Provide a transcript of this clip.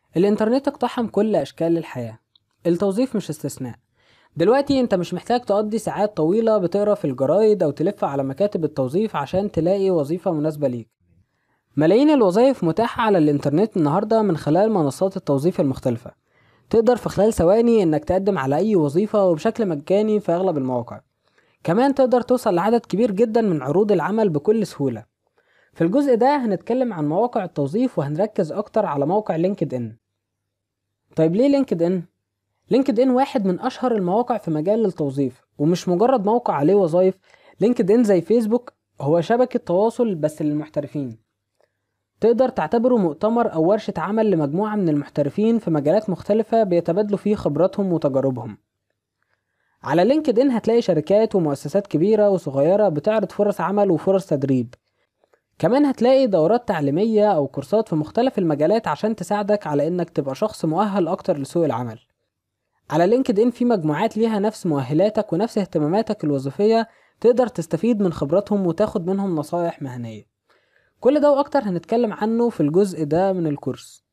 الإنترنت اقتحم كل أشكال الحياة التوظيف مش استثناء دلوقتي انت مش محتاج تقضي ساعات طويلة بتقرا في الجرايد أو تلف على مكاتب التوظيف عشان تلاقي وظيفة مناسبة ليك ملايين الوظائف متاحة على الإنترنت النهاردة من خلال منصات التوظيف المختلفة تقدر في خلال ثواني إنك تقدم على أي وظيفة وبشكل مجاني في أغلب المواقع كمان تقدر توصل لعدد كبير جدا من عروض العمل بكل سهولة في الجزء ده هنتكلم عن مواقع التوظيف وهنركز أكتر على موقع لينكد إن طيب ليه لينكد إن؟ لينكد إن واحد من أشهر المواقع في مجال التوظيف ومش مجرد موقع عليه وظائف لينكد إن زي فيسبوك هو شبكة تواصل بس للمحترفين تقدر تعتبره مؤتمر أو ورشة عمل لمجموعة من المحترفين في مجالات مختلفة بيتبادلوا فيه خبراتهم وتجاربهم على لينكد إن هتلاقي شركات ومؤسسات كبيرة وصغيرة بتعرض فرص عمل وفرص تدريب كمان هتلاقي دورات تعليمية أو كورسات في مختلف المجالات عشان تساعدك على إنك تبقى شخص مؤهل أكتر لسوق العمل على لينكد إن في مجموعات ليها نفس مؤهلاتك ونفس اهتماماتك الوظيفية تقدر تستفيد من خبراتهم وتاخد منهم نصايح مهنية كل ده وأكتر هنتكلم عنه في الجزء ده من الكورس